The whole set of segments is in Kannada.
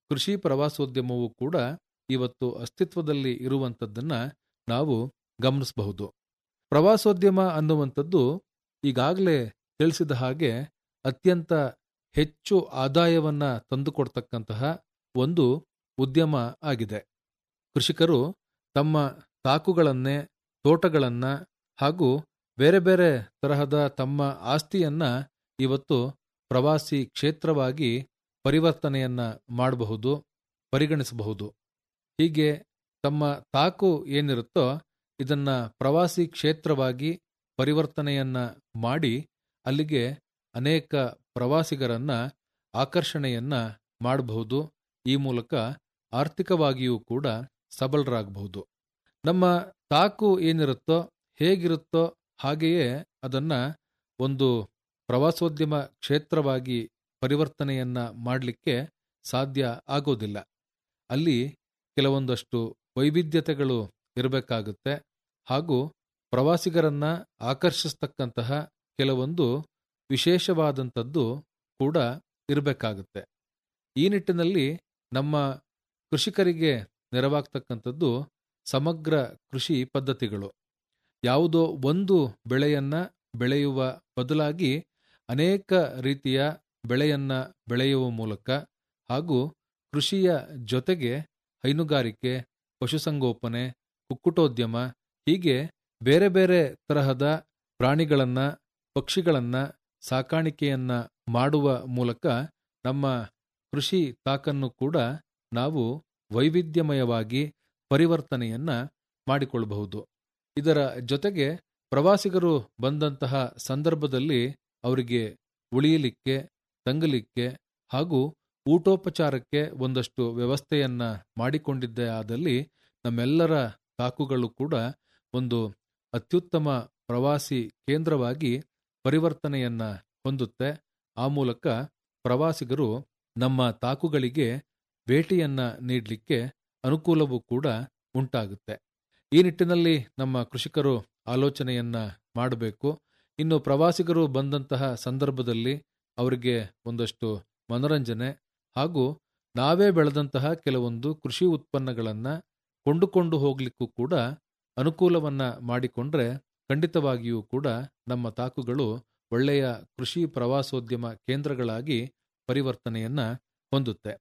ಕೃಷಿ ಪ್ರವಾಸೋದ್ಯಮವು ಕೂಡ ಇವತ್ತು ಅಸ್ತಿತ್ವದಲ್ಲಿ ಇರುವಂಥದ್ದನ್ನ ನಾವು ಗಮನಿಸಬಹುದು ಪ್ರವಾಸೋದ್ಯಮ ಅನ್ನುವಂಥದ್ದು ಈಗಾಗಲೇ ತಿಳಿಸಿದ ಹಾಗೆ ಅತ್ಯಂತ ಹೆಚ್ಚು ಆದಾಯವನ್ನ ತಂದುಕೊಡ್ತಕ್ಕಂತಹ ಒಂದು ಉದ್ಯಮ ಆಗಿದೆ ಕೃಷಿಕರು ತಮ್ಮ ತಾಕುಗಳನ್ನೇ ತೋಟಗಳನ್ನ ಹಾಗೂ ಬೇರೆ ಬೇರೆ ತರಹದ ತಮ್ಮ ಆಸ್ತಿಯನ್ನ ಇವತ್ತು ಪ್ರವಾಸಿ ಕ್ಷೇತ್ರವಾಗಿ ಪರಿವರ್ತನೆಯನ್ನ ಮಾಡಬಹುದು ಪರಿಗಣಿಸಬಹುದು ಹೀಗೆ ತಮ್ಮ ತಾಕು ಏನಿರುತ್ತೋ ಇದನ್ನ ಪ್ರವಾಸಿ ಕ್ಷೇತ್ರವಾಗಿ ಪರಿವರ್ತನೆಯನ್ನ ಮಾಡಿ ಅಲ್ಲಿಗೆ ಅನೇಕ ಪ್ರವಾಸಿಗರನ್ನ ಆಕರ್ಷಣೆಯನ್ನ ಮಾಡಬಹುದು ಈ ಮೂಲಕ ಆರ್ಥಿಕವಾಗಿಯೂ ಕೂಡ ಸಬಲರಾಗಬಹುದು ನಮ್ಮ ತಾಕು ಏನಿರುತ್ತೋ ಹೇಗಿರುತ್ತೋ ಹಾಗೆಯೇ ಅದನ್ನ ಒಂದು ಪ್ರವಾಸೋದ್ಯಮ ಕ್ಷೇತ್ರವಾಗಿ ಪರಿವರ್ತನೆಯನ್ನ ಮಾಡಲಿಕ್ಕೆ ಸಾಧ್ಯ ಆಗೋದಿಲ್ಲ ಅಲ್ಲಿ ಕೆಲವೊಂದಷ್ಟು ವೈವಿಧ್ಯತೆಗಳು ಇರಬೇಕಾಗುತ್ತೆ ಹಾಗೂ ಪ್ರವಾಸಿಗರನ್ನ ಆಕರ್ಷಿಸ್ತಕ್ಕಂತಹ ಕೆಲವೊಂದು ವಿಶೇಷವಾದಂಥದ್ದು ಕೂಡ ಇರಬೇಕಾಗುತ್ತೆ ಈ ನಿಟ್ಟಿನಲ್ಲಿ ನಮ್ಮ ಕೃಷಿಕರಿಗೆ ನೆರವಾಗ್ತಕ್ಕಂಥದ್ದು ಸಮಗ್ರ ಕೃಷಿ ಪದ್ಧತಿಗಳು ಯಾವುದೋ ಒಂದು ಬೆಳೆಯನ್ನ ಬೆಳೆಯುವ ಬದಲಾಗಿ ಅನೇಕ ರೀತಿಯ ಬೆಳೆಯನ್ನ ಬೆಳೆಯುವ ಮೂಲಕ ಹಾಗೂ ಕೃಷಿಯ ಜೊತೆಗೆ ಹೈನುಗಾರಿಕೆ ಪಶುಸಂಗೋಪನೆ ಕುಕ್ಕುಟೋದ್ಯಮ ಹೀಗೆ ಬೇರೆ ಬೇರೆ ತರಹದ ಪ್ರಾಣಿಗಳನ್ನ ಪಕ್ಷಿಗಳನ್ನ ಸಾಕಾಣಿಕೆಯನ್ನ ಮಾಡುವ ಮೂಲಕ ನಮ್ಮ ಕೃಷಿ ತಾಕನ್ನು ಕೂಡ ನಾವು ವೈವಿಧ್ಯಮಯವಾಗಿ ಪರಿವರ್ತನೆಯನ್ನ ಮಾಡಿಕೊಳ್ಳಬಹುದು ಇದರ ಜೊತೆಗೆ ಪ್ರವಾಸಿಗರು ಬಂದಂತಹ ಸಂದರ್ಭದಲ್ಲಿ ಅವರಿಗೆ ಉಳಿಯಲಿಕ್ಕೆ ತಂಗಲಿಕ್ಕೆ ಹಾಗೂ ಊಟೋಪಚಾರಕ್ಕೆ ಒಂದಷ್ಟು ವ್ಯವಸ್ಥೆಯನ್ನ ಮಾಡಿಕೊಂಡಿದ್ದೇ ಆದಲ್ಲಿ ನಮ್ಮೆಲ್ಲರ ತಾಕುಗಳು ಕೂಡ ಒಂದು ಅತ್ಯುತ್ತಮ ಪ್ರವಾಸಿ ಕೇಂದ್ರವಾಗಿ ಪರಿವರ್ತನೆಯನ್ನ ಹೊಂದುತ್ತೆ ಆ ಮೂಲಕ ಪ್ರವಾಸಿಗರು ನಮ್ಮ ತಾಕುಗಳಿಗೆ ಭೇಟಿಯನ್ನ ನೀಡಲಿಕ್ಕೆ ಅನುಕೂಲವೂ ಕೂಡ ಉಂಟಾಗುತ್ತೆ ಈ ನಿಟ್ಟಿನಲ್ಲಿ ನಮ್ಮ ಕೃಷಿಕರು ಆಲೋಚನೆಯನ್ನ ಮಾಡಬೇಕು ಇನ್ನು ಪ್ರವಾಸಿಗರು ಬಂದಂತಹ ಸಂದರ್ಭದಲ್ಲಿ ಅವರಿಗೆ ಒಂದಷ್ಟು ಮನರಂಜನೆ ಹಾಗೂ ನಾವೇ ಬೆಳೆದಂತಹ ಕೆಲವೊಂದು ಕೃಷಿ ಉತ್ಪನ್ನಗಳನ್ನ ಕೊಂಡುಕೊಂಡು ಹೋಗ್ಲಿಕ್ಕೂ ಕೂಡ ಅನುಕೂಲವನ್ನ ಮಾಡಿಕೊಂಡ್ರೆ ಖಂಡಿತವಾಗಿಯೂ ಕೂಡ ನಮ್ಮ ತಾಕುಗಳು ಒಳ್ಳೆಯ ಕೃಷಿ ಪ್ರವಾಸೋದ್ಯಮ ಕೇಂದ್ರಗಳಾಗಿ ಪರಿವರ್ತನೆಯನ್ನ ಹೊಂದುತ್ತೆ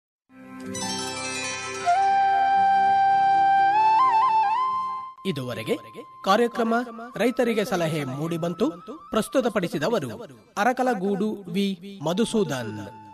ಇದುವರೆಗೆ ಕಾರ್ಯಕ್ರಮ ರೈತರಿಗೆ ಸಲಹೆ ಮೂಡಿಬಂತು ಪ್ರಸ್ತುತಪಡಿಸಿದವರು ಅರಕಲಗೂಡು ವಿ ಮಧುಸೂದನ್